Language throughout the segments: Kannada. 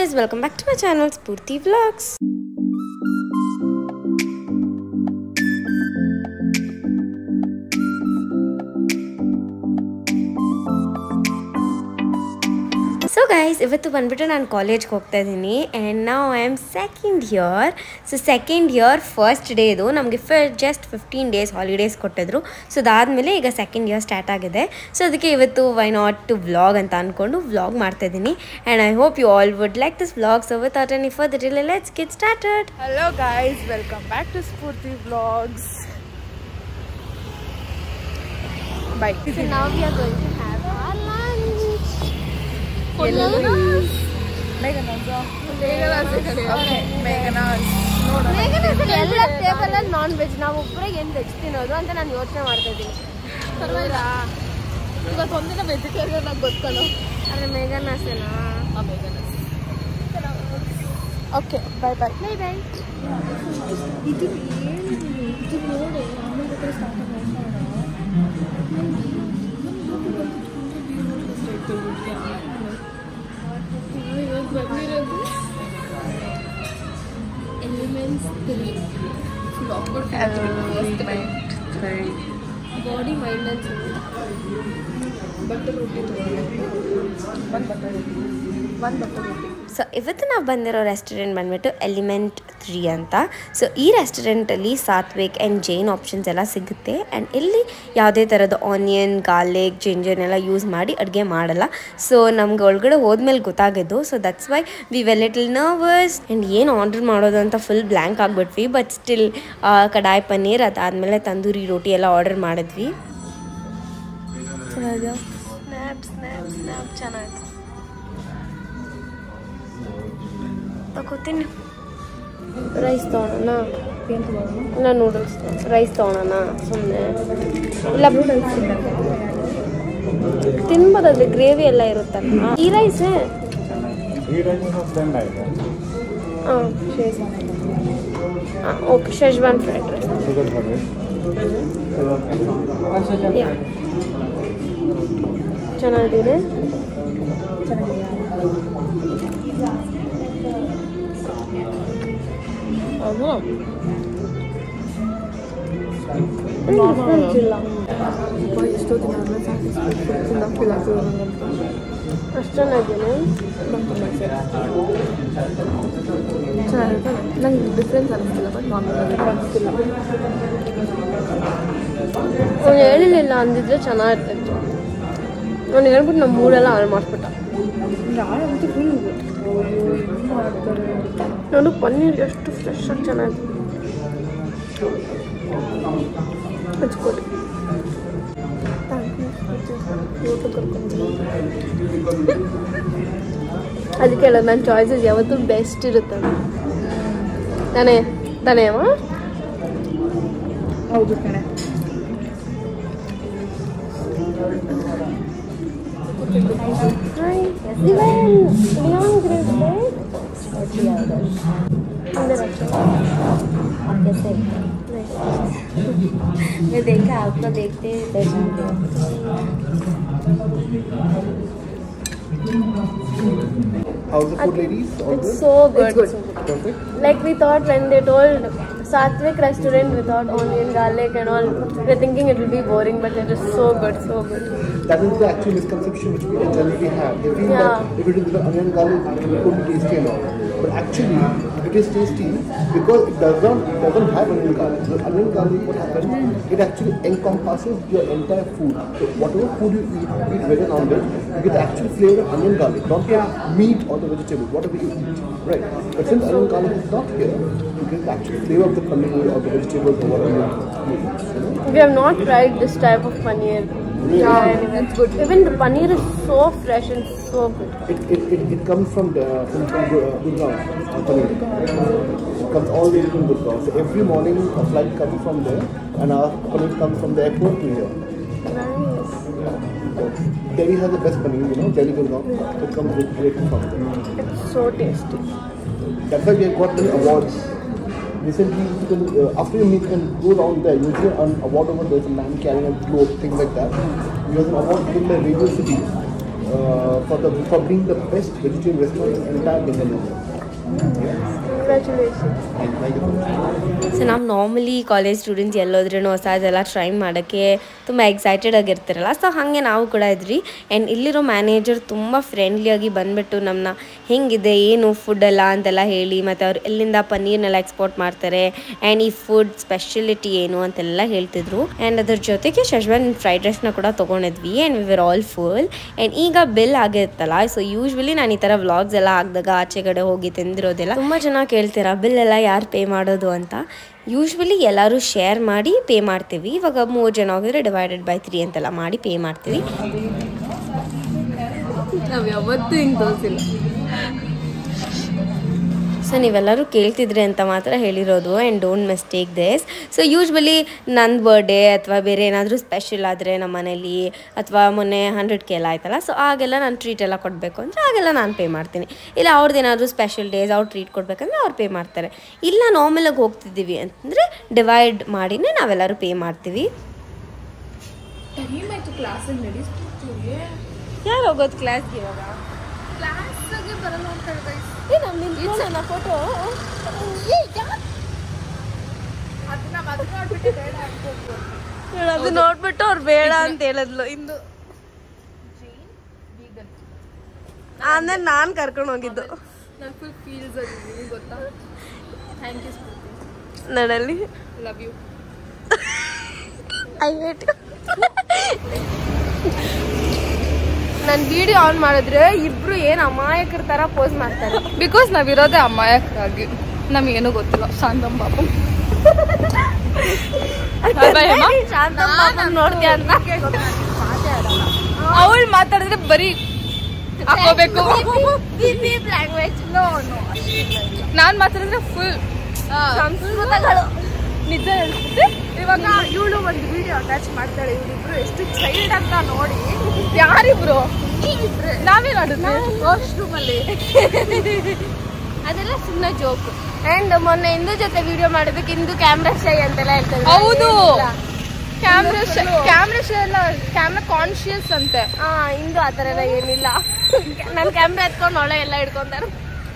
guys, welcome back to my channel Spurti Vlogs. So guys ಇವತ್ತು ಬಂದ್ಬಿಟ್ಟು ನಾನು ಕಾಲೇಜ್ಗೆ ಹೋಗ್ತಾ ಇದ್ದೀನಿ ಆ್ಯಂಡ್ ನಾವು I am second year so second year first day ಇದು ನಮಗೆ ಫಿ ಜಸ್ಟ್ ಫಿಫ್ಟೀನ್ ಡೇಸ್ ಹಾಲಿಡೇಸ್ ಕೊಟ್ಟಿದ್ರು ಸೊ ಅದಾದಮೇಲೆ ಈಗ ಸೆಕೆಂಡ್ ಇಯರ್ ಸ್ಟಾರ್ಟ್ ಆಗಿದೆ ಸೊ ಅದಕ್ಕೆ ಇವತ್ತು ವೈ ನಾಟ್ ಟು ವ್ಲಾಗ್ ಅಂತ ಅಂದ್ಕೊಂಡು ವ್ಲಾಗ್ ಮಾಡ್ತಾ ಇದ್ದೀನಿ and I hope you all would like this vlog so without any further let's get started Hello guys, welcome back to Spurti Vlogs. Bye. So now we are going to have our lunch. Okay, Meghana's. ಎಲ್ಲ ಟೇಬಲ್ ಅಲ್ಲಿ ನಾನ್ ವೆಜ್ ನಾವು ಒಬ್ಬರೇ ಏನ್ ವೆಜ್ ತಿನ್ನೋದು ಅಂತ ನಾನು ಯೋಚನೆ ಮಾಡ್ತಾ ಇದ್ದೀನಿ ಪರವಾಗಿಲ್ಲ ಇವತ್ತು ಒಂದಿನ ವೆಜಿಟೇರಿಯನ್ ಆಗಿ ಗೊತ್ಕೊಳ್ಳೋ ಅರೆ ಮೇಘನ್ ಆಸೆನಾ okay bye bye bye bye body mind ಅಂತ ಸೊ ಇವತ್ತು ನಾವು ಬಂದಿರೋ ರೆಸ್ಟೋರೆಂಟ್ ಬಂದ್ಬಿಟ್ಟು ಎಲಿಮೆಂಟ್ ತ್ರೀ ಅಂತ ಸೊ ಈ ರೆಸ್ಟೋರೆಂಟಲ್ಲಿ ಸಾತ್ವಿಕ್ ಆ್ಯಂಡ್ ಜೈನ್ ಆಪ್ಷನ್ಸ್ ಎಲ್ಲ ಸಿಗುತ್ತೆ ಆ್ಯಂಡ್ ಇಲ್ಲಿ ಯಾವುದೇ ಥರದ ಆನಿಯನ್ ಗಾರ್ಲಿಕ್ ಜಿಂಜರ್ನೆಲ್ಲ ಯೂಸ್ ಮಾಡಿ ಅಡುಗೆ ಮಾಡಲ್ಲ ಸೊ ನಮ್ಗೆ ಒಳಗಡೆ ಹೋದ್ಮೇಲೆ ಗೊತ್ತಾಗಿದ್ದು so that's why we were little nervous and ಏನು ಆರ್ಡರ್ ಮಾಡೋದು ಅಂತ ಫುಲ್ ಬ್ಲ್ಯಾಂಕ್ ಆಗಿಬಿಟ್ವಿ ಬಟ್ ಸ್ಟಿಲ್ ಕಡಾಯಿ ಪನ್ನೀರ್ ಅದಾದಮೇಲೆ ತಂದೂರಿ ರೋಟಿ ಎಲ್ಲ ಆರ್ಡರ್ ಮಾಡಿದ್ವಿ ಸ್ನ್ಯಾಪ್ ಸ್ನ್ಯಾಪ್ ಸ್ನ್ಯಾಪ್ ಚೆನ್ನಾಗಿ ತಗೋತೀನಿ ರೈಸ್ ತೊಗೊಳೋಣ ಇಲ್ಲ ನೂಡಲ್ಸ್ ರೈಸ್ ತೊಗೊಳೋಣ ಸುಮ್ಮನೆ ಇಲ್ಲ ತಿನ್ಬೋದಲ್ರಿ ಗ್ರೇವಿ ಎಲ್ಲ ಇರುತ್ತಲ್ಲ ಈ ರೈಸೇ ಹಾಂ ಹಾಂ okay Schezwan fried rice yeah ಚೆನ್ನಾಗಿದೆ ಡಿಫ್ರೆನ್ಸ್ ಇಲ್ಲ ಅಷ್ಟು ಚೆನ್ನಾಗಿದೆ ನಂಗೆ ಡಿಫ್ರೆನ್ಸ್ ಅನಿಸ್ತಿಲ್ಲ ಬಟ್ ನಾರ್ಮಲ್ ಅನಿಸ್ತಿಲ್ಲ ಅವ್ನು ಹೇಳಿಲ್ಲ ಅಂದಿದ್ರೆ ಚೆನ್ನಾಗಿರ್ತಿತ್ತು ಅವ್ನು ಹೇಳ್ಬಿಟ್ಟು ನಮ್ಮ ಮೂಡೆಲ್ಲ ಹಾಳು ಮಾಡಿಸ್ಬಿಟ್ಟ ಯಾರಂತೂ ಫುಲ್ ನೋಡು ಪನ್ನೀರ್ ಎಷ್ಟು ಫ್ರೆಶ್ ಆಗಿ ಚೆನ್ನಾಗಿ ಹಚ್ಕೊಡಿ ಅದಕ್ಕೆ ಹೇಳೋದು ನನ್ನ ಚಾಯ್ಸಸ್ ಯಾವತ್ತೂ ಬೆಸ್ಟ್ ಇರುತ್ತೆ ತಾನೇ ತಾನೇ ಅಮ್ಮ ಹೌದು ಕಣೆ Hi, Steven. Leon Grace कैसे मैं देखा आपको देखते ही पहचान गया How's the food, ladies? All It's good? so good. It's good. so good. Perfect. Like we thought when they told Satvik restaurant without onion, garlic and all, we're thinking it will be boring, but it is so good, so good. That is the actual misconception which we generally have. They feel Yeah. that if it is without onion garlic, it could be tasty and all. But actually, it is tasty because it does not it doesn't have onion garlic. The onion garlic, what happens? It actually encompasses your entire food. So whatever food you eat, be it veg or non-veg, you get the actual flavor of onion garlic, not the meat or the vegetable, whatever you eat. Right. But since onion garlic is not here, you get the actual flavor of the paneer or the vegetables or whatever you eat. You know? We have not tried this type of paneer. Yeah, that's good. Even the paneer is so fresh and so good. It, it, it, it comes from the from, from Gu- uh, Gurgaon, uh, paneer. It comes all the way from Gurgaon. So every morning a flight comes from there, and our paneer comes from the airport to here. Nice. So Delhi has the best paneer, you know, Delhi Gurgaon. It comes with directly from there. It's so tasty. That's why we have got many awards. Recently, you can, uh, after you meet, you can go around there. You'll see an award over there. There's a man carrying a globe, things like that. He has an award given by Radio City uh, for the for being the best vegetarian restaurant in entire Bengaluru. So ನಾವು ನಾರ್ಮಲಿ ಕಾಲೇಜ್ ಸ್ಟೂಡೆಂಟ್ಸ್ ಎಲ್ಲೋದ್ರೂ ಹೊಸದೆಲ್ಲ ಟ್ರೈ ಮಾಡೋಕ್ಕೆ ತುಂಬ ಎಕ್ಸೈಟೆಡ್ ಆಗಿರ್ತಾರಲ್ಲ ಸೊ ಹಾಗೆ ನಾವು ಕೂಡ ಇದ್ರಿ ಆ್ಯಂಡ್ ಇಲ್ಲಿರೋ ಮ್ಯಾನೇಜರ್ ತುಂಬ ಫ್ರೆಂಡ್ಲಿಯಾಗಿ ಬಂದುಬಿಟ್ಟು ನಮ್ಮನ್ನ ಹೆಂಗಿದೆ ಏನು ಫುಡ್ ಎಲ್ಲ ಅಂತೆಲ್ಲ ಹೇಳಿ ಮತ್ತು ಅವ್ರು ಎಲ್ಲಿಂದ ಪನ್ನೀರ್ನೆಲ್ಲ ಎಕ್ಸ್ಪೋರ್ಟ್ ಮಾಡ್ತಾರೆ ಆ್ಯಂಡ್ ಈ ಫುಡ್ ಸ್ಪೆಷಲಿಟಿ ಏನು ಅಂತೆಲ್ಲ ಹೇಳ್ತಿದ್ರು ಆ್ಯಂಡ್ ಅದ್ರ ಜೊತೆಗೆ ಶಶ್ವನ್ ಫ್ರೈಡ್ ರೈಸ್ನ ಕೂಡ ತೊಗೊಂಡಿದ್ವಿ and we were all full and ಈಗ ಬಿಲ್ ಆಗಿರುತ್ತಲ್ಲ ಸೊ ಯೂಶ್ವಲಿ ನಾನು ಈ ಥರ ವ್ಲಾಗ್ಸ್ ಎಲ್ಲ ಹಾಕಿದಾಗ ಆಚೆ ಕಡೆ ಹೋಗಿ ತಿಂದಿರೋದೆಲ್ಲ ತುಂಬ ಜನ ಕೇಳ್ತೀರಾ ಬಿಲ್ ಎಲ್ಲ ಯಾರು ಪೇ ಮಾಡೋದು ಅಂತ ಯೂಶ್ವಲಿ ಎಲ್ಲರೂ ಶೇರ್ ಮಾಡಿ ಪೇ ಮಾಡ್ತೀವಿ ಇವಾಗ ಮೂರು ಜನ ಹೋಗಿದ್ರೆ ಡಿವೈಡೆಡ್ ಬೈ ತ್ರೀ ಅಂತೆಲ್ಲ ಮಾಡಿ ಪೇ ಮಾಡ್ತೀವಿ ನಾವು ಯಾವತ್ತೂ ಹಿಂಗೆ ತೋರಿಸಿಲ್ಲ ಸೊ ನೀವೆಲ್ಲರೂ ಕೇಳ್ತಿದ್ರಿ ಅಂತ ಮಾತ್ರ ಹೇಳಿರೋದು and don't mistake this so usually ನನ್ನ ಬರ್ಡೇ ಅಥವಾ ಬೇರೆ ಏನಾದರೂ ಸ್ಪೆಷಲ್ ಆದರೆ ನಮ್ಮ ಮನೇಲಿ ಅಥವಾ ಮೊನ್ನೆ ಹಂಡ್ರೆಡ್ ಕೆ ಎಲ್ಲ ಆಯ್ತಲ್ಲ ಸೊ ಆಗೆಲ್ಲ ನಾನು ಟ್ರೀಟ್ ಎಲ್ಲ ಕೊಡಬೇಕು ಅಂದರೆ ಆಗೆಲ್ಲ ನಾನು ಪೇ ಮಾಡ್ತೀನಿ ಇಲ್ಲ ಅವ್ರದ್ದು ಏನಾದರೂ ಸ್ಪೆಷಲ್ ಡೇಸ್ ಅವ್ರು ಟ್ರೀಟ್ ಕೊಡಬೇಕಂದ್ರೆ ಅವ್ರು ಪೇ ಮಾಡ್ತಾರೆ ಇಲ್ಲ ನಾರ್ಮಲಾಗಿ ಹೋಗ್ತಿದ್ದೀವಿ ಅಂತಂದರೆ ಡಿವೈಡ್ ಮಾಡಿನೇ ನಾವೆಲ್ಲರೂ ಪೇ ಮಾಡ್ತೀವಿ ಟೈಮ್ ಆಯ್ತು ಕ್ಲಾಸಿಗೆ ನಡೆಸ್ತಿರ್ತೀವಿ ಯಾರು ಹೋಗೋದು ಕ್ಲಾಸ್ಗೆ ಇವಾಗ ಕ್ಲಾಸಿಗೆ ಬರಲ್ಲ ಅಂತ ಹೇಳ್ಬೇಕು ಏ ನಮ್ಮ ಫೋಟೋ ಅದನ್ನ ಮದುವೆ ಮಾಡ್ಬಿಟ್ಟು ಬೇಡ ಅನ್ಕೊಂಡು ಅದು ನೋಡ್ಬಿಟ್ಟು ಅವ್ರು ಬೇಡ ಅಂತ ಹೇಳಿದ್ಲು ಇಂದು ಅಂದ್ರೆ ನಾನು ಕರ್ಕೊಂಡು ಹೋಗಿದ್ದು ನಾನು ಫುಲ್ ಫೀಲ್ಸ್ ಆಗಿದ್ದೀನಿ ಗೊತ್ತಾ ಥ್ಯಾಂಕ್ ಯು ಸ್ಫೂರ್ತಿ ನಡಲ್ಲಿ ಲವ್ ಯು ಐ ಹೇಟ್ ನಾನು ವಿಡಿಯೋ ಆನ್ ಮಾಡಿದ್ರೆ ಇಬ್ರು ಏನ್ ಅಮಾಯಕರ ತರ ಪೋಸ್ ಮಾಡ್ತಾರೆ ಬಿಕಾಸ್ ನಾವಿರೋದೇ ಅಮಾಯಕರಾಗಿ ನಮಗೇನು ಗೊತ್ತಿಲ್ಲ ಶಾಂತಂ ಬಾಬು ನೋಡ್ತೀಯ ಅಂತ ಅವಳು ಮಾತಾಡಿದ್ರೆ ಬರೀ ಹಾಕೋಬೇಕು ಲ್ಯಾಂಗ್ವೇಜ್ ನಾನ್ ಮಾತಾಡಿದ್ರೆ ಫುಲ್ ಸಂಸ್ಕೃತಗಳು ನಿಜ ಹೇಳ್ತಿದ್ದೆ ಇವಾಗ ಇವಳು ಒಂದು ವಿಡಿಯೋ ಅಟ್ಯಾಚ್ ಮಾಡ್ತಾಳೆ ಇವರಿಬ್ರು ಎಷ್ಟು ಚೈಲ್ಡ್ ಅಂತ ನೋಡಿ ಯಾರಿಬ್ರು ನಾವೇ ಮಾಡಿದ್ವಿ ವಾಶ್ರೂಮ್ ಅಲ್ಲಿ ಅದೆಲ್ಲ ಸುಮ್ಮನೆ ಜೋಕ್ ಅಂಡ್ ಮೊನ್ನೆ ಇಂದು ಜೊತೆ ವಿಡಿಯೋ ಮಾಡೋದಕ್ಕೆ ಇಂದು ಕ್ಯಾಮ್ರಾ ಶೈ ಅಂತೆಲ್ಲ ಹೇಳ್ತಾರೆ ಹೌದು ಕ್ಯಾಮ್ರಾ ಕ್ಯಾಮ್ರಾ ಎಲ್ಲ ಕ್ಯಾಮ್ರಾ ಕಾನ್ಶಿಯಸ್ ಅಂತೆ ಹಾ ಇಂದು ಆ ಥರ ಎಲ್ಲ ಏನಿಲ್ಲ ನನ್ ಕ್ಯಾಮ್ರಾ ಎತ್ಕೊಂಡು ಒಳ್ಳೆ ಎಲ್ಲ ಹಿಡ್ಕೊಂತಾರೆ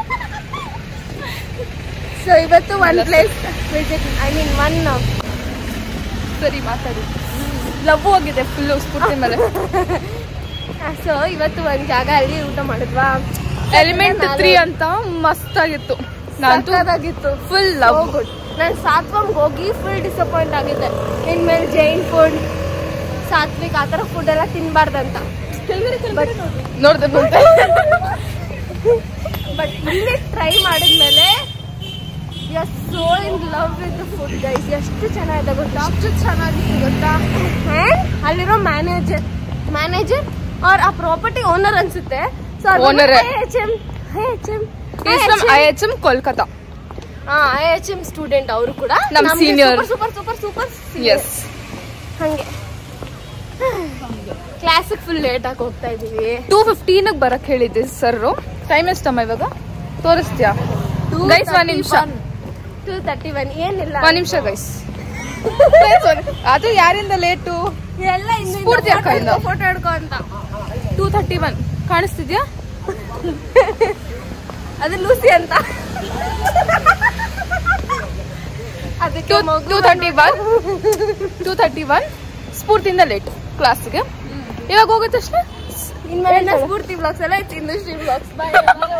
ಸೊ ಇವತ್ತು one place visit I mean one ಸರಿ ಮಾತಾಡಿ ಲವ್ ಹೋಗಿದೆ ಫುಲ್ ಸ್ಫೂರ್ತಿ ಮೇಲೆ ಸೊ ಇವತ್ತು ಒಂದ್ ಜಾಗ ಅಲ್ಲಿ ಊಟ ಮಾಡಿದ್ವಾ ಎಲಿಮೆಂಟ್ ತ್ರೀ ಅಂತ ಮಸ್ತ್ ಆಗಿತ್ತು ನಾನು ಆಗಿತ್ತು ಫುಲ್ ಲವ್ ಗುಡ್ ನಾನು ಸಾತ್ವಂಗ್ ಹೋಗಿ ಫುಲ್ ಡಿಸಪಾಯಿಂಟ್ ಆಗಿದ್ದೆ ಇನ್ಮೇಲೆ ಜೈನ್ ಫುಡ್ ಸಾತ್ವಿಕ್ ಆ ಥರ ಫುಡ್ ಎಲ್ಲ ತಿನ್ಬಾರ್ದಂತ ಬಟ್ ನೋಡ್ದೆ ಬಂತೆ ಬಟ್ ಇಲ್ಲಿ ಟ್ರೈ ಮಾಡಿದ್ಮೇಲೆ yes so in love with food guys ಎಷ್ಟು ಚೆನ್ನಾಗಿದೆ ಗೊತ್ತಾ ಅಷ್ಟು ಚೆನ್ನಾಗಿತ್ತು ಗೊತ್ತಾ ಆ್ಯಂಡ್ ಅಲ್ಲಿರೋ ಮ್ಯಾನೇಜರ್ ಮ್ಯಾನೇಜರ್ ಅವ್ರ ಆ ಪ್ರಾಪರ್ಟಿ ಓನರ್ ಅನ್ಸುತ್ತೆ ಸೊ Owner ಏ. H M H M is from I H M Kolkata I H M student ಅವರು ಕೂಡ ನಮ್ senior. Super super super yes ಹಂಗೆ ಕ್ಲಾಸಿಗೆ ಫುಲ್ ಲೇಟ್ ಆಗಿ ಹೋಗ್ತಾ ಇದೀವಿ ಟೂ ಫಿಫ್ಟೀನ್ ಬರಕ್ ಹೇಳಿದ್ದೆ ಸರ್ ಟೈಮ್ ಎಷ್ಟಮ್ಮ ಇವಾಗ ತೋರಿಸ್ತೀಯಾ ಗೈಸ್ ಒಂದ್ ನಿಮಿಷ ಟೂ ತರ್ಟಿ ಒನ್ ಏನಿಲ್ಲ ಒಂದ್ ನಿಮಿಷ ಗೈಸ್ ಅದು ಯಾರಿಂದ ಲೇಟು ಎಲ್ಲ ಸ್ಫೂರ್ತಿ ಅಕ್ಕ ಇಂದ. ಫೋಟೋ ಹಿಡ್ಕೊ ಅಂತ ಟೂ ಥರ್ಟಿ ಒನ್ ಕಾಣಿಸ್ತಿದ್ಯಾ ಅದು ಲೂಸಿ ಅಂತ ಅದಕ್ಕೆ two thirty one two thirty one ಸ್ಫೂರ್ತಿಯಿಂದ ಲೇಟ್ ಕ್ಲಾಸ್ಗೆ ಇವಾಗ ಹೋಗಿದ ತಕ್ಷಣ ಇನ್ಮೇಲೆ ಸ್ಫೂರ್ತಿ ಬ್ಲಾಗ್ಸ್ ಎಲ್ಲ ಇತ್ತು industry blogs bye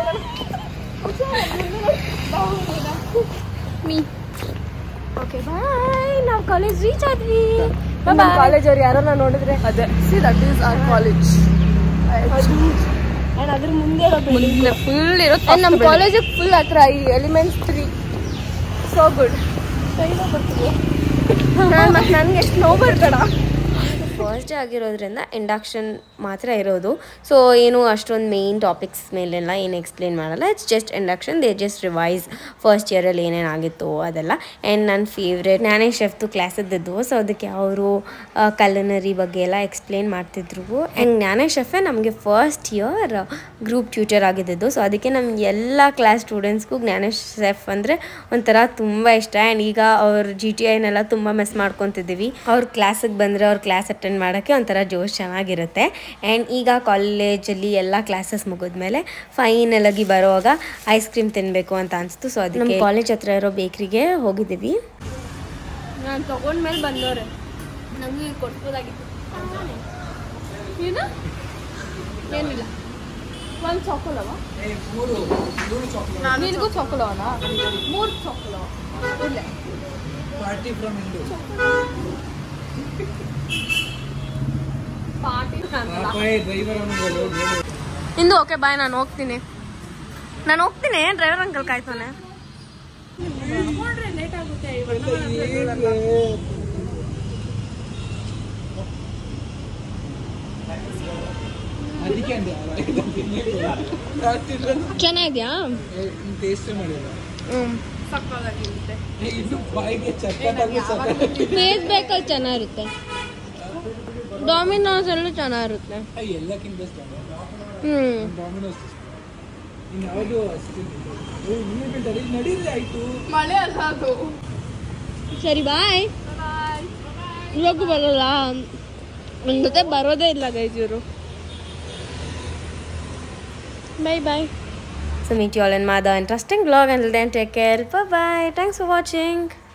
me okay bye ನಾವು ಕಾಲೇಜ್ ರೀಚ್ ಆದ್ವಿ Bye-bye. ಕಾಲೇಜ್ ಅವ್ರು ಯಾರನ್ನ ನೋಡಿದ್ರೆ ಅದೇ see that is our college and ಅದ್ರ ಮುಂದೆ ಮುಂದೆ ಫುಲ್ ಇರೋ ನಮ್ಮ ಕಾಲೇಜಿಗೆ ಫುಲ್ ಹತ್ರ ಈ ಎಲಿಮೆಂಟ್ಸ್ ತ್ರೀ ಸೋ ಗುಡ್ ಮತ್ತೆ ನನಗೆ ಎಷ್ಟು ನೋವು ಬರ್ಬೇಡ ಫಸ್ಟ್ ಡೇ ಆಗಿರೋದ್ರಿಂದ ಇಂಡಕ್ಷನ್ ಮಾತ್ರ ಇರೋದು ಸೊ ಏನು ಅಷ್ಟೊಂದು ಮೇಯ್ನ್ ಟಾಪಿಕ್ಸ್ ಮೇಲೆಲ್ಲ ಏನು ಎಕ್ಸ್ಪ್ಲೇನ್ ಮಾಡಲ್ಲ it's just induction day just revise first ಇಯರಲ್ಲಿ ಏನೇನಾಗಿತ್ತು ಅದೆಲ್ಲ ಆ್ಯಂಡ್ ನನ್ನ ಫೇವ್ರೇಟ್ ನಾನೇ ಶೆಫ್ದು ಕ್ಲಾಸ್ ಇದ್ದಿದ್ದು ಸೊ ಅದಕ್ಕೆ ಅವರು ಕಲನರಿ ಬಗ್ಗೆ ಎಲ್ಲ ಎಕ್ಸ್ಪ್ಲೇನ್ ಮಾಡ್ತಿದ್ರು ಆ್ಯಂಡ್ ಜ್ಞಾನೇ ಶೆಫೆ ನಮಗೆ ಫಸ್ಟ್ ಇಯರ್ ಗ್ರೂಪ್ ಟ್ಯೂಟರ್ ಆಗಿದ್ದು ಸೊ ಅದಕ್ಕೆ ನಮ್ಮ ಎಲ್ಲ ಕ್ಲಾಸ್ ಸ್ಟೂಡೆಂಟ್ಸ್ಗೂ ಜ್ಞಾನೇಶ್ ಶೆಫ್ ಅಂದರೆ ಒಂಥರ ತುಂಬ ಇಷ್ಟ ಆ್ಯಂಡ್ ಈಗ ಅವ್ರ ಜಿ ಟಿ ಐನೆಲ್ಲ ತುಂಬ ಮಿಸ್ ಮಾಡ್ಕೊತಿದ್ದೀವಿ ಅವ್ರ ಕ್ಲಾಸಿಗೆ ಬಂದರೆ ಅವ್ರ ಕ್ಲಾಸ್ ಅಟೆಂಡ್ ಅಟೆಂಡ್ ಮಾಡೋಕ್ಕೆ ಒಂಥರ ಜೋಶ್ ಚೆನ್ನಾಗಿರುತ್ತೆ ಆ್ಯಂಡ್ ಈಗ ಕಾಲೇಜಲ್ಲಿ ಎಲ್ಲ ಕ್ಲಾಸಸ್ ಮುಗಿದ್ಮೇಲೆ ಫೈನಲ್ ಆಗಿ ಬರುವಾಗ ಐಸ್ ಕ್ರೀಮ್ ತಿನ್ನಬೇಕು ಅಂತ ಅನಿಸ್ತು ಸೊ ಅದಕ್ಕೆ ನಮ್ಮ ಕಾಲೇಜ್ ಹತ್ರ ಇರೋ ಬೇಕ್ರಿಗೆ ಹೋಗಿದ್ದೀವಿ ನಾನು ತಗೊಂಡ್ಮೇಲೆ ಬಂದವ್ರೆ ನಮಗೆ ಕೊಡ್ಬೋದಾಗಿತ್ತು ಏನು ಏನಿಲ್ಲ ಒಂದು ಚಾಕೊಲವ ನಿನಗೂ ಚಾಕೊಲವನ ಮೂರು ಚಾಕೊಲವ ಇಲ್ಲ ಪಾರ್ಟಿ ಫ್ರಮ್ ಇಂಡು ಪಾರ್ಟಿ ಪಾಪಾಯ್ ಡ್ರೈವರ್ ಅವನು ಇಂದು ಓಕೆ ಬಾಯ್ ನಾನು ಹೋಗ್ತೀನಿ ನಾನು ಹೋಗ್ತೀನಿ ಡ್ರೈವರ್ ಅಂಕಲ್ ಕಾಯ್ತಾನೆ ಲೇಟ್ ಆಗುತ್ತೆ ಅದಕ್ಕೆ ಅಂದೆ ಚೆನ್ನಾಗಿದ್ಯಾ ಟೇಸ್ಟ್ ಮಾಡಿಲ್ಲ ಹ್ಞೂ ಸಕ್ಕದಾಗಿರುತ್ತೆ ಏ, ಇದು ಬಾಯಿಗೆ ಚಟ್ಪಟಾಗಿ ಸಕ್ಕತ್ತಾಗಿ ಫೇಸ್ ಬೇಕಲ್ಲಿ ಚೆನ್ನಾಗಿರುತ್ತೆ ಡಾಮಿನೋಸ್ ಅಲ್ಲೂ ಚೆನ್ನಾಗಿರುತ್ತೆ ಏ, ಎಲ್ಲಕ್ಕಿಂತ ಬೆಸ್ಟ್ ಹ್ಞೂ ಡಾಮಿನೋಸ್ ಇನ್ನು ಯಾವುದು ಅಷ್ಟು ನೀರು ಬೀಳ್ತಾರೆ ಇಲ್ಲಿ ನಡೀರಿ ಆಯ್ತು ಮಳೆ ಅಲ್ಲ ಅದು ಸರಿ ಬಾಯ್ ಇವಾಗೂ ಬರಲ್ಲ ನನ್ನ ಜೊತೆ ಬರೋದೇ ಇಲ್ಲ ಗೈಸ್ ಇವರು bye bye So meet you all in my other interesting vlog. Until then, take care. Bye bye. Thanks for watching.